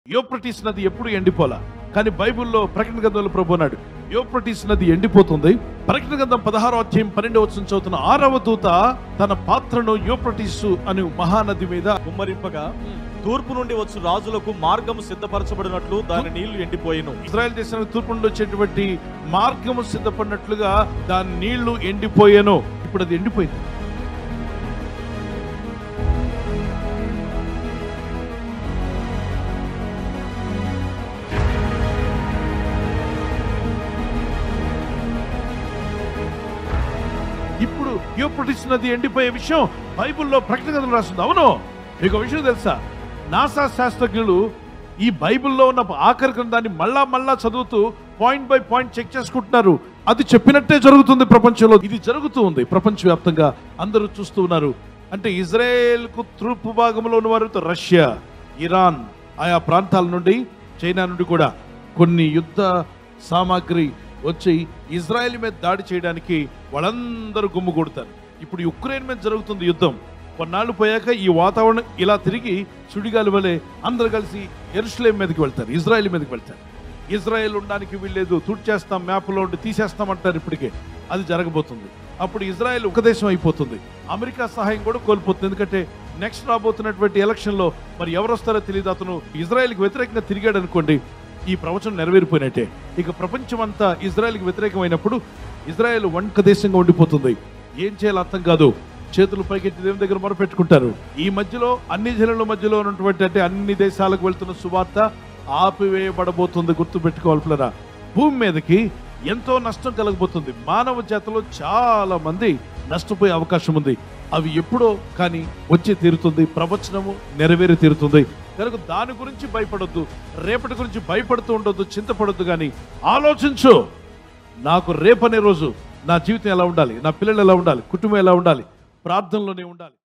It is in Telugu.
యోప్రటిస్ నది ఎప్పుడు ఎండిపోలా కానీ బైబిల్లో ప్రకటన గ్రంథంలో ప్రభు అన్నాడు యోప్రటిస్ నది ఎండిపోతుంది ప్రకటన గ్రంథం పదహారో అధ్యాయం పన్నెండవ వచ్చిన చదువుతున్న ఆరవ దూత తన పాత్రను యోప్రటిస్ అనే మహానది మీద కుమ్మరింపగా తూర్పు నుండి వచ్చు రాజులకు మార్గము సిద్ధపరచబడినట్లు దాని నీళ్లు ఎండిపోయిను ఇజ్రాయెల్ దేశానికి తూర్పు నుండి వచ్చేటువంటి మార్గము సిద్ధపడినట్లుగా దాని నీళ్లు ఎండిపోయాను ఇప్పుడు అది ఎండిపోయింది ఇప్పుడు యూప్రటిస్ నది ఎండిపోయే విషయం బైబిల్లో ప్రకటన గ్రంథంలో రాస్తుంది అవును మీకు ఒక విషయం తెలుసా నాసా శాస్త్రజ్ఞులు ఈ బైబిల్లో ఉన్న ఆఖరి గ్రంథాన్ని మళ్ళా మళ్ళా చదువుతూ పాయింట్ బై పాయింట్ చెక్ చేసుకుంటున్నారు అది చెప్పినట్టే జరుగుతుంది ప్రపంచంలో ఇది జరుగుతూ ఉంది ప్రపంచవ్యాప్తంగా అందరూ చూస్తూ ఉన్నారు అంటే ఇజ్రాయెల్ కు తూర్పు భాగంలో ఉన్న వారితో రష్యా ఇరాన్ ఆయా ప్రాంతాల నుండి చైనా నుండి కూడా కొన్ని యుద్ధ సామాగ్రి వచ్చి ఇజ్రాయెల్ మీద దాడి చేయడానికి వాళ్ళందరూ గుమ్ము కొడతారు ఇప్పుడు యుక్రెయిన్ మీద జరుగుతుంది యుద్ధం కొన్నాళ్ళు పోయాక ఈ వాతావరణం ఇలా తిరిగి సుడిగాలి వలె అందరు కలిసి ఎరుసలేం మీదకి వెళ్తారు ఇజ్రాయెల్ మీదకి వెళ్తారు ఇజ్రాయెల్ ఉండడానికి వీల్లేదు తుడిచేస్తాం మ్యాప్లో ఉండి తీసేస్తామంటారు ఇప్పటికే అది జరగబోతుంది అప్పుడు ఇజ్రాయెల్ ఒక దేశం అయిపోతుంది అమెరికా సహాయం కూడా కోల్పోతుంది ఎందుకంటే నెక్స్ట్ రాబోతున్నటువంటి ఎలక్షన్లో మరి ఎవరు వస్తారో తెలియదు అతను ఇజ్రాయెల్కి వ్యతిరేకంగా తిరిగాడు అనుకోండి ఈ ప్రవచనం నెరవేరిపోయినట్టే ఇక ప్రపంచం అంతా ఇజ్రాయెల్కి వ్యతిరేకమైనప్పుడు ఇజ్రాయెల్ వంక దేశంగా ఉండిపోతుంది ఏం చేయాలో అర్థం కాదు చేతులు పైకెత్తి దేవుని దగ్గర మొరపెట్టుకుంటారు ఈ మధ్యలో అన్ని జనుల మధ్యలో ఉన్నటువంటి అంటే అన్ని దేశాలకు వెళ్తున్న సువార్త ఆపివేయబడబోతుంది గుర్తు పెట్టుకోవాల్సిన భూమి మీదకి ఎంతో నష్టం కలగబోతుంది మానవ జాతిలో చాలా మంది నష్టపోయే అవకాశం ఉంది అవి ఎప్పుడో కానీ వచ్చి తీరుతుంది ప్రవచనము నెరవేరి తీరుతుంది కనుక దాని గురించి భయపడొద్దు రేపటి గురించి భయపడుతూ ఉండొద్దు చింతపడొద్దు కానీ ఆలోచించు నాకు రేపనే రోజు నా జీవితం ఎలా ఉండాలి నా పిల్లలు ఎలా ఉండాలి కుటుంబం ఎలా ఉండాలి ప్రార్థనలోనే ఉండాలి